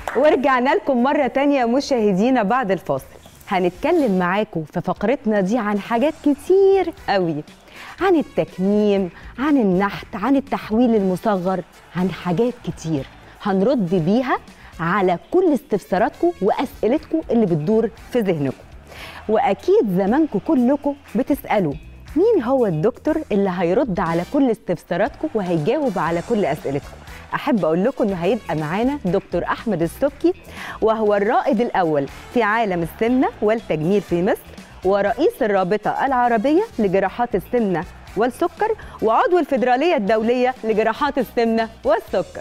ورجعنا لكم مرة تانية مشاهدينا بعد الفاصل هنتكلم معاكم في فقرتنا دي عن حاجات كتير قوي عن التكميم عن النحت عن التحويل المصغر عن حاجات كتير هنرد بيها على كل استفساراتكم وأسئلتكم اللي بتدور في ذهنكم وأكيد زمانكم كلكم بتسألوا مين هو الدكتور اللي هيرد على كل استفساراتكم وهيجاوب على كل أسئلتكم احب اقول لكم انه هيبقى معانا دكتور احمد السبكي وهو الرائد الاول في عالم السمنه والتجميل في مصر ورئيس الرابطه العربيه لجراحات السمنه والسكر وعضو الفيدراليه الدوليه لجراحات السمنه والسكر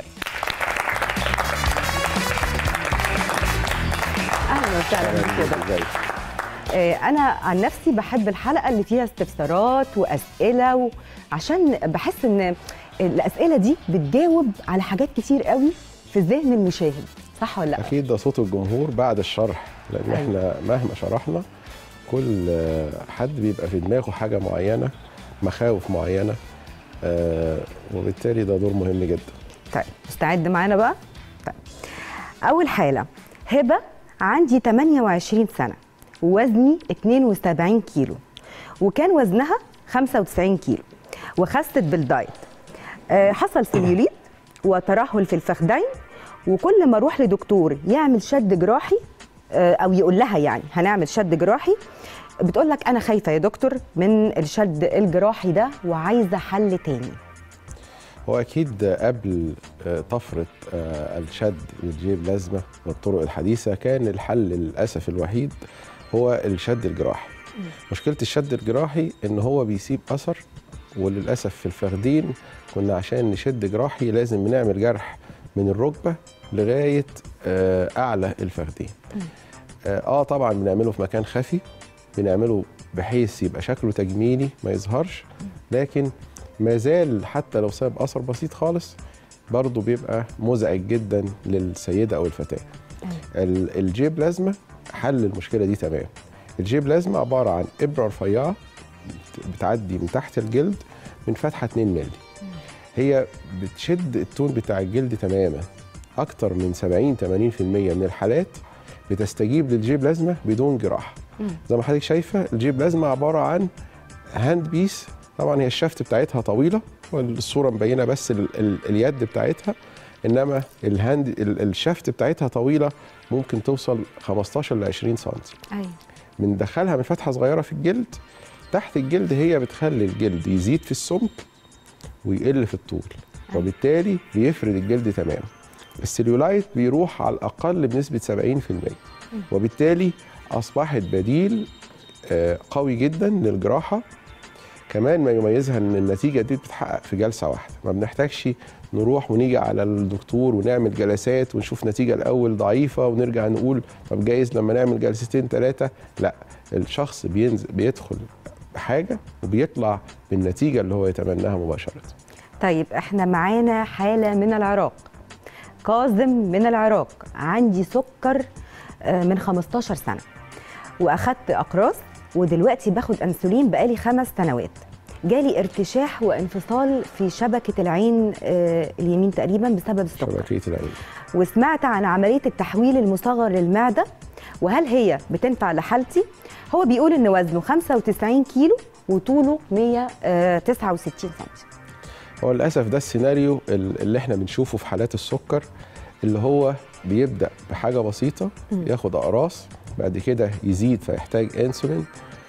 اهلا وسهلا بك يا دكتور آه، انا عن نفسي بحب الحلقه اللي فيها استفسارات واسئله و... عشان بحس ان الاسئله دي بتجاوب على حاجات كتير قوي في ذهن المشاهد صح ولا لا اكيد ده صوت الجمهور بعد الشرح لان أيوة. احنا مهما شرحنا كل آه، حد بيبقى في دماغه حاجه معينه مخاوف معينه آه، وبالتالي ده دور مهم جدا طيب مستعد معانا بقى طيب اول حاله هبه عندي 28 سنه ووزني 72 كيلو وكان وزنها 95 كيلو وخست بالدايت آه، حصل سليوليت وترهل في الفخذين وكل ما اروح لدكتور يعمل شد جراحي آه، او يقول لها يعني هنعمل شد جراحي بتقول لك انا خايفه يا دكتور من الشد الجراحي ده وعايزه حل تاني هو اكيد قبل آه، طفره آه، الشد والجيب لازمه والطرق الحديثه كان الحل للاسف الوحيد هو الشد الجراحي مشكله الشد الجراحي ان هو بيسيب اثر وللاسف في الفخدين كنا عشان نشد جراحي لازم بنعمل جرح من الركبه لغايه آه، اعلى الفخدين اه آه، طبعا بنعمله في مكان خفي بنعمله بحيث يبقى شكله تجميلي ما يظهرش لكن ما زال حتى لو ساب اثر بسيط خالص برضه بيبقى مزعج جدا للسيده او الفتاه ال- الجيب لازمه حل المشكله دي تمام الجيب لازمه عباره عن ابره رفيعه بتعدي من تحت الجلد من فتحه 2 مللي هي بتشد التون بتاع الجلد تماما اكتر من 70 80% من الحالات بتستجيب للجيب لازمه بدون جراحه زي ما حضرتك شايفه الجيب لازمه عباره عن هاند بيس طبعا هي الشفت بتاعتها طويله والصوره مبينه بس ال ال اليد بتاعتها انما الهاند ال الشفت بتاعتها طويله ممكن توصل 15 ل 20 سم ايوه بندخلها من فتحه صغيره في الجلد تحت الجلد هي بتخلي الجلد يزيد في السمك ويقل في الطول وبالتالي بيفرد الجلد تماما السليولايت بيروح على الاقل بنسبه 70% وبالتالي اصبحت بديل آه، قوي جدا للجراحه كمان ما يميزها ان النتيجه دي بتتحقق في جلسه واحده ما بنحتاجش نروح ونيجي على الدكتور ونعمل جلسات ونشوف نتيجه الاول ضعيفه ونرجع نقول طب جايز لما نعمل جلستين ثلاثه لا الشخص بينزل بيدخل بحاجه وبيطلع بالنتيجه اللي هو يتمناها مباشره طيب احنا معانا حالة من العراق كاظم من العراق عندي سكر آه، من 15 سنة واخدت اقراص ودلوقتي باخد انسولين بقالي خمس سنوات جالي ارتشاح وانفصال في شبكة العين آه، اليمين تقريبا بسبب السكر شبكيه العين وسمعت عن عملية التحويل المصغر للمعدة وهل هي بتنفع لحالتي؟ هو بيقول إن وزنه 95 كيلو وطوله 169 سم هو للاسف ده السيناريو ال- اللي احنا بنشوفه في حالات السكر اللي هو بيبدا بحاجه بسيطه ياخد اقراص بعد كده يزيد فيحتاج انسولين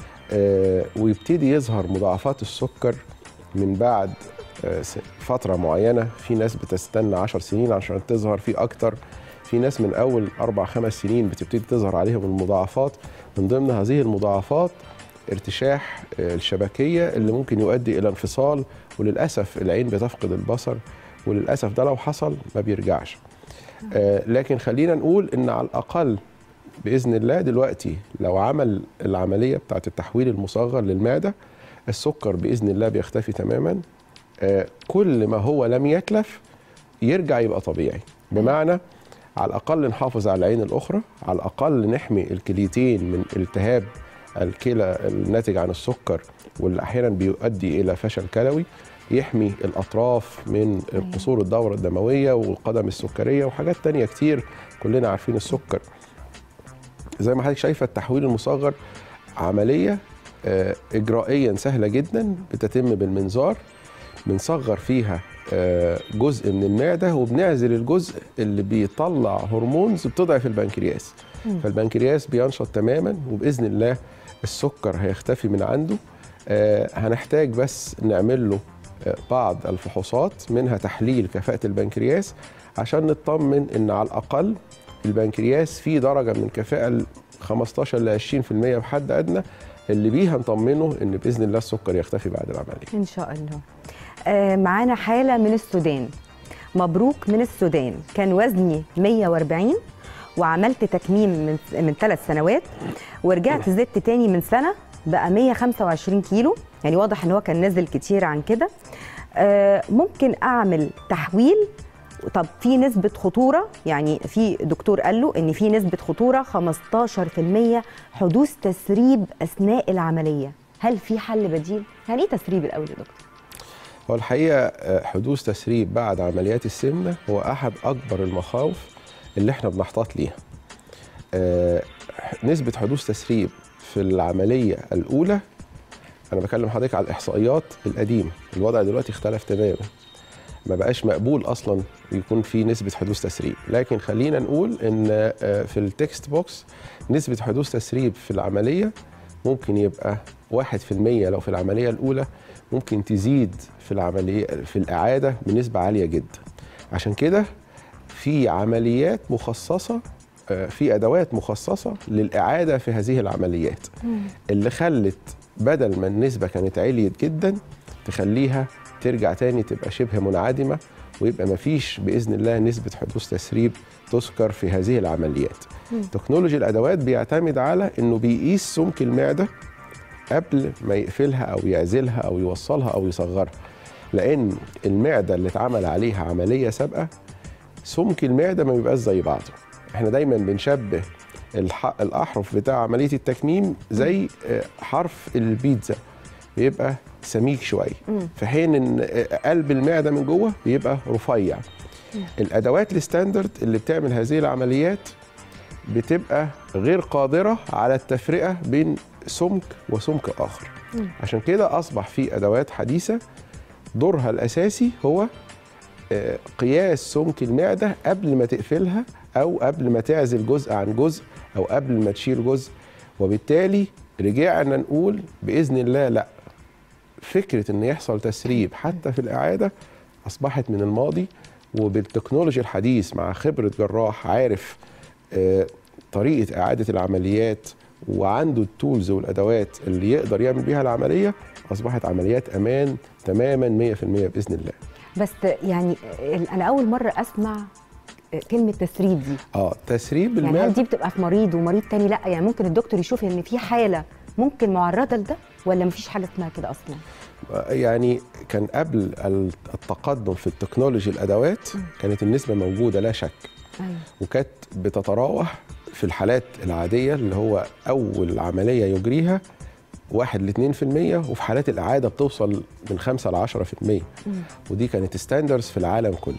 آه ويبتدي يظهر مضاعفات السكر من بعد آه س- فتره معينه في ناس بتستنى 10 سنين عشان تظهر في اكتر في ناس من اول اربع خمس سنين بتبتدي تظهر عليهم المضاعفات من ضمن هذه المضاعفات ارتشاح آه، الشبكيه اللي ممكن يؤدي الى انفصال وللاسف العين بتفقد البصر وللاسف ده لو حصل ما بيرجعش آه، لكن خلينا نقول ان على الاقل باذن الله دلوقتي لو عمل العمليه بتاعه التحويل المصغر للمعده السكر باذن الله بيختفي تماما آه، كل ما هو لم يتلف يرجع يبقى طبيعي بمعنى على الاقل نحافظ على العين الاخرى على الاقل نحمي الكليتين من التهاب الكلى الناتج عن السكر واللي احيانا بيؤدي الى فشل كلوي يحمي الاطراف من قصور الدوره الدمويه والقدم السكريه وحاجات تانية كتير كلنا عارفين السكر زي ما حضرتك شايفه التحويل المصغر عمليه آه، اجرائيا سهله جدا بتتم بالمنظار بنصغر فيها آه، جزء من المعده وبنعزل الجزء اللي بيطلع هرمونز بتضعف البنكرياس فالبنكرياس بينشط تماما وباذن الله السكر هيختفي من عنده آه، هنحتاج بس نعمل له آه، بعض الفحوصات منها تحليل كفاءه البنكرياس عشان نطمن ان على الاقل البنكرياس فيه درجه من الكفاءه ال 15 ل 20% بحد ادنى اللي بيها نطمنه ان باذن الله السكر يختفي بعد العمليه ان شاء الله آه معانا حاله من السودان مبروك من السودان كان وزني 140 وعملت تكميم من من ثلاث سنوات ورجعت زدت تاني من سنه بقى 125 كيلو يعني واضح ان هو كان نازل كتير عن كده آه ممكن اعمل تحويل طب في نسبة خطورة يعني في دكتور قال له إن في نسبة خطورة 15% حدوث تسريب أثناء العملية هل في حل بديل؟ يعني إيه تسريب الأول يا دكتور؟ هو الحقيقه آه، حدوث تسريب بعد عمليات السمنه هو احد اكبر المخاوف اللي احنا بنحتاط ليها. آه، نسبه حدوث تسريب في العمليه الاولى انا بكلم حضرتك على الاحصائيات القديمه، الوضع دلوقتي اختلف تماما. ما بقاش مقبول اصلا يكون في نسبه حدوث تسريب، لكن خلينا نقول ان آه، في التكست بوكس نسبه حدوث تسريب في العمليه ممكن يبقى 1% لو في العمليه الاولى ممكن تزيد في العمليه في الاعاده بنسبه عاليه جدا عشان كده في عمليات مخصصه آه، في ادوات مخصصه للاعاده في هذه العمليات اللي خلت بدل ما النسبه كانت عليت جدا تخليها ترجع تاني تبقى شبه منعدمه ويبقى مفيش باذن الله نسبه حدوث تسريب تذكر في هذه العمليات. تكنولوجي الادوات بيعتمد على انه بيقيس سمك المعده قبل ما يقفلها او يعزلها او يوصلها او يصغرها لان المعده اللي اتعمل عليها عمليه سابقه سمك المعده ما بيبقاش زي بعضه احنا دايما بنشبه الح... الاحرف بتاع عمليه التكميم زي آه، حرف البيتزا بيبقى سميك شويه في حين ان آه، قلب المعده من جوه بيبقى رفيع الادوات الستاندرد اللي بتعمل هذه العمليات بتبقى غير قادره على التفرقه بين سمك وسمك اخر عشان كده اصبح في ادوات حديثه دورها الاساسي هو آه، قياس سمك المعده قبل ما تقفلها او قبل ما تعزل جزء عن جزء او قبل ما تشيل جزء وبالتالي رجعنا نقول باذن الله لا فكره ان يحصل تسريب حتى في الاعاده اصبحت من الماضي وبالتكنولوجيا الحديث مع خبره جراح عارف آه، طريقه اعاده العمليات وعنده التولز والادوات اللي يقدر يعمل بيها العمليه اصبحت عمليات امان تماما 100% باذن الله بس يعني ال- أنا أول مرة أسمع كلمة تسريب دي اه تسريب يعني هل المعده دي بتبقى في مريض ومريض تاني لا يعني ممكن الدكتور يشوف ان في حاله ممكن معرضه لده ولا مفيش حاجه اسمها كده اصلا يعني كان قبل التقدم في التكنولوجي الادوات كانت النسبه موجوده لا شك ايوه وكانت بتتراوح في الحالات العاديه اللي هو اول عمليه يجريها 1 ل 2% وفي حالات الاعاده بتوصل من 5 ل 10% ودي كانت ستاندرز في العالم كله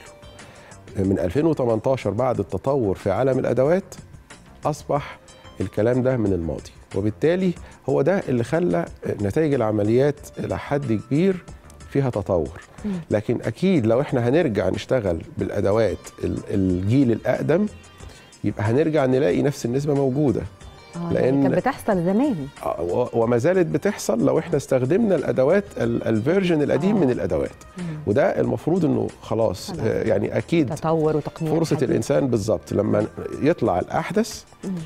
من 2018 بعد التطور في عالم الادوات اصبح الكلام ده من الماضي وبالتالي هو ده اللي خلى نتائج العمليات الى حد كبير فيها تطور لكن اكيد لو احنا هنرجع نشتغل بالادوات ال- الجيل الاقدم يبقى هنرجع نلاقي نفس النسبه موجوده اه لأن- يعني كانت بتحصل زمان آه، و- وما زالت بتحصل لو احنا استخدمنا الادوات ال- الفيرجن القديم آه. من الادوات وده المفروض انه خلاص خلاص. آه، يعني اكيد تطور وتقنيات فرصه حديثة. الانسان بالظبط لما يطلع الاحدث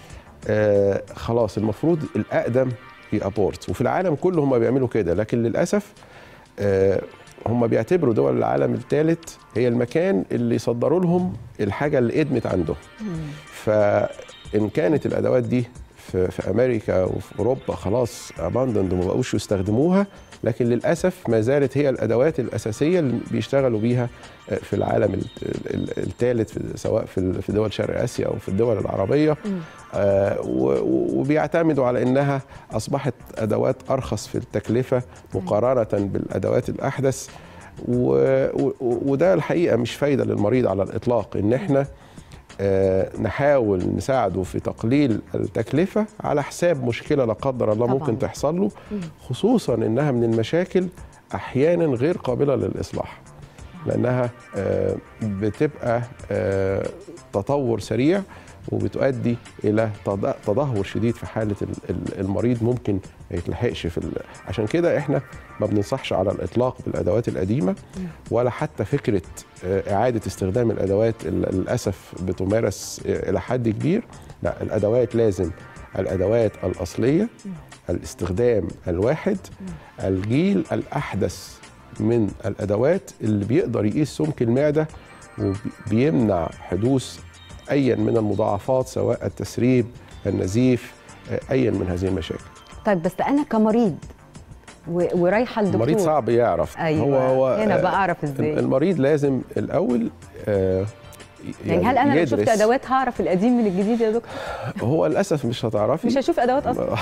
آه خلاص المفروض الاقدم يابورت وفي العالم كله هم بيعملوا كده لكن للاسف آه هم بيعتبروا دول العالم الثالث هي المكان اللي يصدروا لهم الحاجه اللي قدمت عندهم فان كانت الادوات دي في, في امريكا وفي اوروبا خلاص اباندند وما بقوش يستخدموها لكن للاسف ما زالت هي الادوات الاساسيه اللي بيشتغلوا بيها في العالم الثالث سواء في في دول شرق اسيا او في الدول العربيه آه و- و- وبيعتمدوا على انها اصبحت ادوات ارخص في التكلفه مقارنه بالادوات الاحدث و... و... وده الحقيقه مش فايده للمريض على الاطلاق ان احنا آه، نحاول نساعده في تقليل التكلفه على حساب مشكله لا قدر الله طبعاً. ممكن تحصل له خصوصا انها من المشاكل احيانا غير قابله للاصلاح لانها آه، بتبقى آه، تطور سريع وبتؤدي الى تض- تدهور شديد في حاله ال- ال- المريض ممكن ما يتلحقش في ال- عشان كده احنا ما بننصحش على الاطلاق بالادوات القديمه ولا حتى فكره آه، اعاده استخدام الادوات اللي للاسف بتمارس آه، الى حد كبير لا الادوات لازم الادوات الاصليه الاستخدام الواحد الجيل الاحدث من الادوات اللي بيقدر يقيس سمك المعده وبيمنع حدوث ايا من المضاعفات سواء التسريب النزيف آه، ايا من هذه المشاكل طيب بس انا كمريض و... ورايحه للدكتور المريض صعب يعرف ايوه هو هو هنا آه، بقى اعرف ازاي المريض لازم الاول آه، يعني هل انا لو شفت يدرس. ادوات هعرف القديم من الجديد يا دكتور هو للاسف مش هتعرفي مش هشوف ادوات اصلا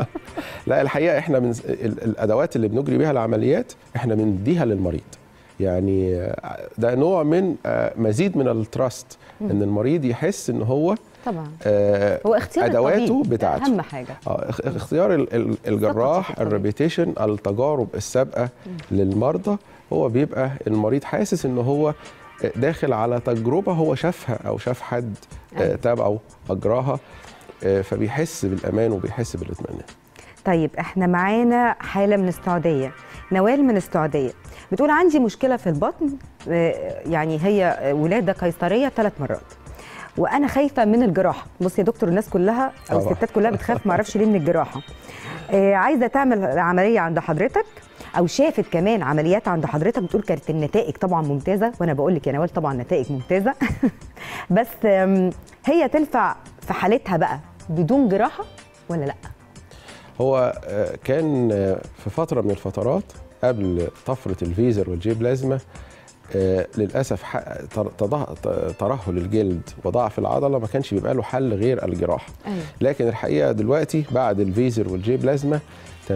لا الحقيقه احنا من ال- الادوات اللي بنجري بيها العمليات احنا بنديها للمريض يعني آه، ده نوع من آه، مزيد من التراست ان المريض يحس ان هو طبعا آه، هو اختيار ادواته الطبيب ده بتاعته اهم حاجه آه، اخ- اختيار ال- ال- الجراح الطبيب. الريبيتيشن التجارب السابقه للمرضى هو بيبقى المريض حاسس ان هو داخل على تجربه هو شافها او شاف حد آه، أيوة. تابعه اجراها آه، فبيحس بالامان وبيحس بالاطمئنان طيب احنا معانا حاله من السعوديه نوال من السعوديه بتقول عندي مشكله في البطن آه، يعني هي ولاده قيصريه ثلاث مرات وانا خايفه من الجراحه بص يا دكتور الناس كلها او طبعا. الستات كلها بتخاف ما اعرفش ليه من الجراحه آه، عايزه تعمل عمليه عند حضرتك او شافت كمان عمليات عند حضرتك بتقول كانت النتائج طبعا ممتازه وانا بقول لك يا نوال طبعا نتائج ممتازه بس آم، هي تنفع في حالتها بقى بدون جراحه ولا لا هو آه، كان آه، في فتره من الفترات قبل طفره الفيزر والجيب لازمه آه، للاسف ح- تر- تضه- ت- ترهل الجلد وضعف العضله ما كانش بيبقى له حل غير الجراحه ايوه لكن الحقيقه دلوقتي بعد الفيزر والجيب لازمه 80%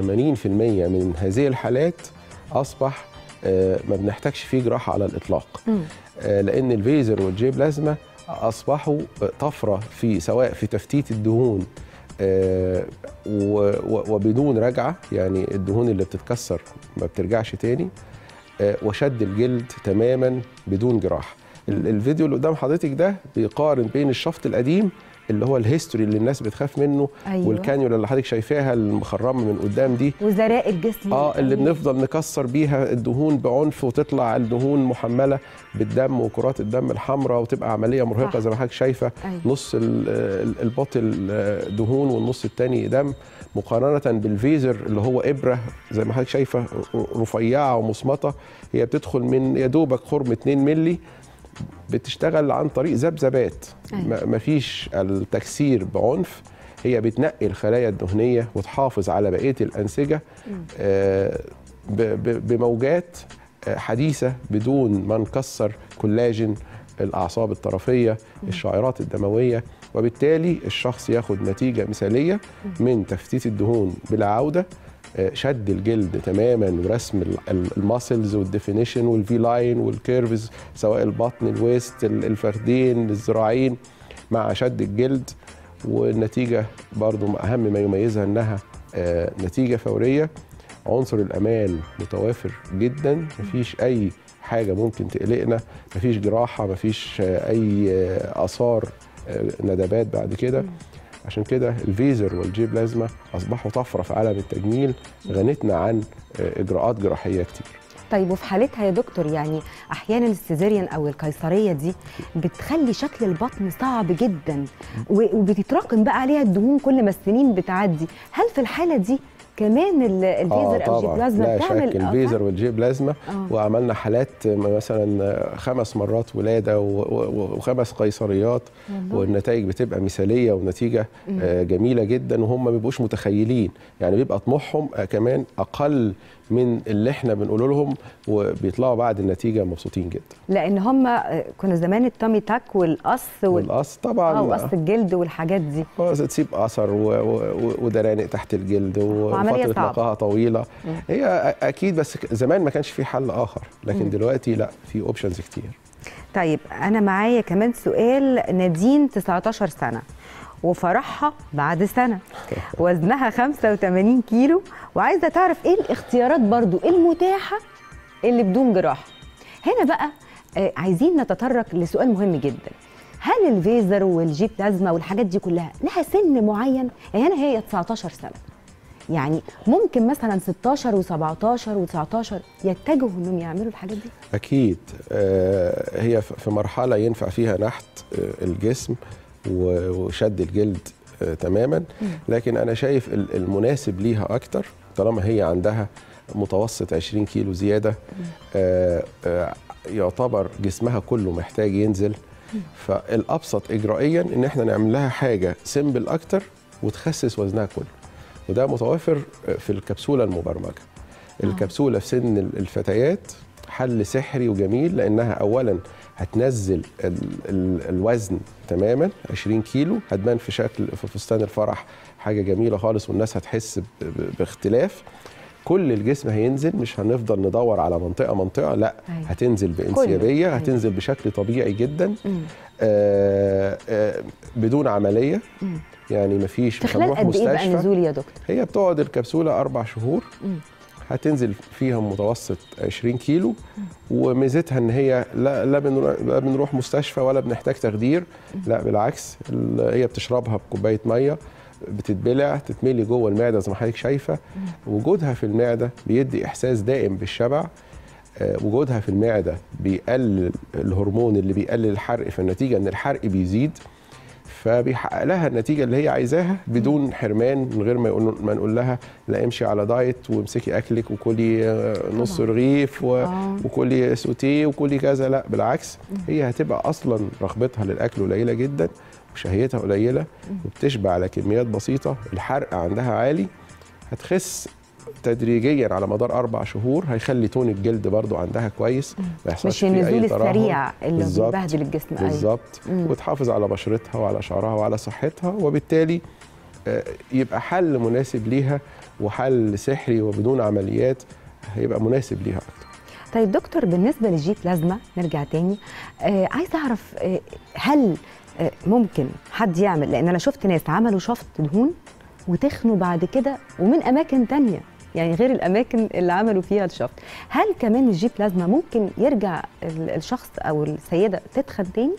من هذه الحالات اصبح آه، ما بنحتاجش فيه جراحه على الاطلاق مم. آه، لان الفيزر والجيب لازمه اصبحوا آه، طفره في سواء في تفتيت الدهون آه، و- و- وبدون رجعه يعني الدهون اللي بتتكسر ما بترجعش تاني آه، وشد الجلد تماما بدون جراحه ال- الفيديو اللي قدام حضرتك ده بيقارن بين الشفط القديم اللي هو الهيستوري اللي الناس بتخاف منه أيوة. والكانيولا اللي حضرتك شايفاها المخرمه من قدام دي وزراء الجسم اه اللي أيوة. بنفضل نكسر بيها الدهون بعنف وتطلع الدهون محمله بالدم وكرات الدم الحمراء وتبقى عمليه مرهقه صح. زي ما حضرتك شايفه أيوة. نص ال- ال- الباطل آه، دهون والنص التاني دم مقارنه بالفيزر اللي هو ابره زي ما حضرتك شايفه رفيعه ومصمطه هي بتدخل من يا دوبك خرم 2 مللي بتشتغل عن طريق ذبذبات أيوة. ما- مفيش التكسير بعنف هي بتنقي الخلايا الدهنيه وتحافظ على بقيه الانسجه آه، ب- ب- بموجات آه، حديثه بدون ما نكسر كولاجين الاعصاب الطرفيه الشعيرات الدمويه وبالتالي الشخص ياخد نتيجه مثاليه من تفتيت الدهون بلا عوده آه، شد الجلد تماما ورسم الماسلز والديفينيشن والفي لاين والكيرفز سواء البطن الويست ال- الفخدين الذراعين مع شد الجلد والنتيجه برضو اهم ما يميزها انها آه، نتيجه فوريه عنصر الامان متوافر جدا مفيش اي حاجه ممكن تقلقنا مفيش جراحه مفيش آه، اي آه، اثار آه، ندبات بعد كده عشان كده الفيزر والجيب لازمه اصبحوا طفره في عالم التجميل غنتنا عن آه، اجراءات جراحيه كتير طيب وفي حالتها يا دكتور يعني احيانا السيزيريان او القيصريه دي بتخلي شكل البطن صعب جدا و- وبتتراكم بقى عليها الدهون كل ما السنين بتعدي هل في الحاله دي كمان ال- الفيزر او الجيبلازما لا بتعمل شك آه، الفيزر والجيب لازمه آه. وعملنا حالات مثلا خمس مرات ولاده و- و- وخمس قيصريات والله. والنتائج بتبقى مثاليه ونتيجه آه، جميله جدا وهم ما بيبقوش متخيلين يعني بيبقى طموحهم آه، كمان اقل من اللي احنا بنقوله لهم وبيطلعوا بعد النتيجه مبسوطين جدا لان هم كنا زمان التومي تاك والقص وال... والقص طبعا اه وقص الجلد والحاجات دي هو تسيب اثر و- و- ودرانق تحت الجلد وعملية وفتره صعبة. نقاهه طويله مم. هي أ- اكيد بس ك- زمان ما كانش في حل اخر لكن مم. دلوقتي لا في اوبشنز كتير طيب انا معايا كمان سؤال نادين 19 سنه وفرحها بعد سنه وزنها 85 كيلو وعايزه تعرف ايه الاختيارات برضو المتاحه اللي بدون جراحه هنا بقى آه، عايزين نتطرق لسؤال مهم جدا هل الفيزر والجيب بلازما والحاجات دي كلها لها سن معين يعني هنا هي 19 سنه يعني ممكن مثلا 16 و17 و19 يتجهوا انهم يعملوا الحاجات دي اكيد آه، هي ف- في مرحله ينفع فيها نحت آه، الجسم و- وشد الجلد آه، تماما لكن انا شايف ال- المناسب ليها اكتر طالما هي عندها متوسط 20 كيلو زياده آه، آه، يعتبر جسمها كله محتاج ينزل فالابسط اجرائيا ان احنا نعمل لها حاجه سيمبل اكتر وتخسس وزنها كله وده متوفر في الكبسوله المبرمجه الكبسوله في سن الفتيات حل سحري وجميل لانها اولا هتنزل ال ال الوزن تماما 20 كيلو هتبان في شكل في فستان الفرح حاجه جميله خالص والناس هتحس ب- ب- باختلاف كل الجسم هينزل مش هنفضل ندور على منطقه منطقه لا أيوة. هتنزل بانسيابيه أيوة. هتنزل بشكل طبيعي جدا مم. آه آه بدون عمليه مم. يعني مفيش في مش خلال هنروح قد ايه بقى مستشفى نزول يا دكتور هي بتقعد الكبسوله اربع شهور مم. هتنزل فيها متوسط 20 كيلو وميزتها ان هي لا لا بنروح, لا بنروح مستشفى ولا بنحتاج تخدير لا بالعكس ال- هي بتشربها بكوبايه ميه بتتبلع تتملي جوه المعده زي ما حضرتك شايفه وجودها في المعده بيدي احساس دائم بالشبع آه، وجودها في المعده بيقلل الهرمون اللي بيقلل الحرق فالنتيجه ان الحرق بيزيد فبيحقق لها النتيجه اللي هي عايزاها بدون حرمان من غير ما يقول ما نقول لها لا امشي على دايت وامسكي اكلك وكلي آه، نص طبعاً. رغيف و... آه. وكلي سوتيه وكلي كذا لا بالعكس هي هتبقى اصلا رغبتها للاكل قليله جدا وشهيتها قليله وبتشبع على كميات بسيطه الحرق عندها عالي هتخس تدريجيا على مدار اربع شهور هيخلي تون الجلد برضو عندها كويس ما يحصلش مش فيه النزول اي ترهل السريع اللي بالظبط. بيبهدل الجسم ايوه بالظبط مم. وتحافظ على بشرتها وعلى شعرها وعلى صحتها وبالتالي آه، يبقى حل مناسب ليها وحل سحري وبدون عمليات هيبقى مناسب ليها اكتر طيب دكتور بالنسبه للجي بلازما نرجع تاني آه عايزه اعرف آه هل آه ممكن حد يعمل لان انا شفت ناس عملوا شفط دهون وتخنوا بعد كده ومن اماكن تانية يعني غير الاماكن اللي عملوا فيها الشفط هل كمان الجي بلازما ممكن يرجع ال- الشخص او السيده تتخن تاني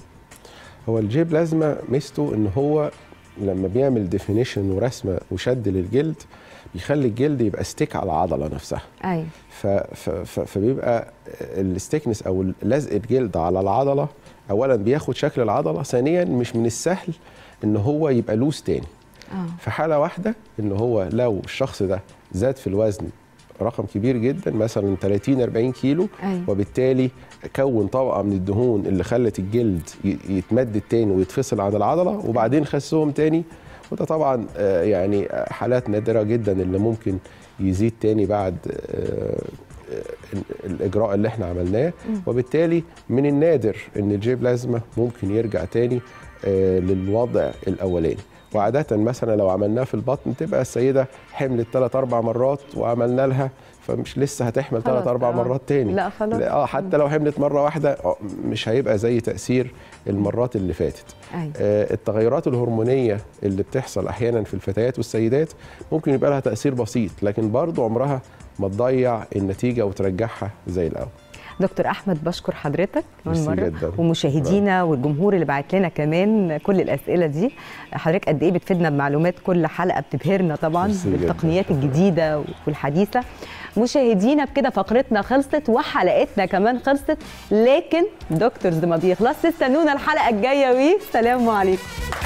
هو الجي بلازما ميزته ان هو لما بيعمل ديفينيشن ورسمه وشد للجلد بيخلي الجلد يبقى ستيك على العضله نفسها ايوه ف ف ف فبيبقى الستيكنس او لزق الجلد على العضله اولا بياخد شكل العضله ثانيا مش من السهل ان هو يبقى لوس تاني اه في حاله واحده ان هو لو الشخص ده زاد في الوزن رقم كبير جدا مثلا 30 40 كيلو ايوه وبالتالي كون طبقه من الدهون اللي خلت الجلد ي- يتمدد تاني ويتفصل عن العضله وبعدين خسهم تاني وده طبعا آه، يعني آه، حالات نادره جدا اللي ممكن يزيد تاني بعد آه، آه، الاجراء اللي احنا عملناه وبالتالي من النادر ان الجي بلازما ممكن يرجع تاني آه، للوضع الاولاني وعادة مثلا لو عملناه في البطن تبقى السيدة حملت ثلاث أربع مرات وعملنا لها فمش لسه هتحمل خلاص، ثلاث أربع آه. مرات تاني لا خلاص لا، اه حتى لو حملت مره واحده آه، مش هيبقى زي تاثير المرات اللي فاتت ايوه آه، التغيرات الهرمونيه اللي بتحصل احيانا في الفتيات والسيدات ممكن يبقى لها تاثير بسيط لكن برضو عمرها ما تضيع النتيجه وترجعها زي الاول دكتور احمد بشكر حضرتك كمان ميرسي مره جدا. ومشاهدينا والجمهور اللي بعت لنا كمان كل الاسئله دي حضرتك قد ايه بتفيدنا بمعلومات كل حلقه بتبهرنا طبعا ميرسي جدا. بالتقنيات الجديده والحديثه مشاهدينا بكده فقرتنا خلصت وحلقتنا كمان خلصت لكن دكتورز ما بيخلصش استنونا الحلقه الجايه والسلام عليكم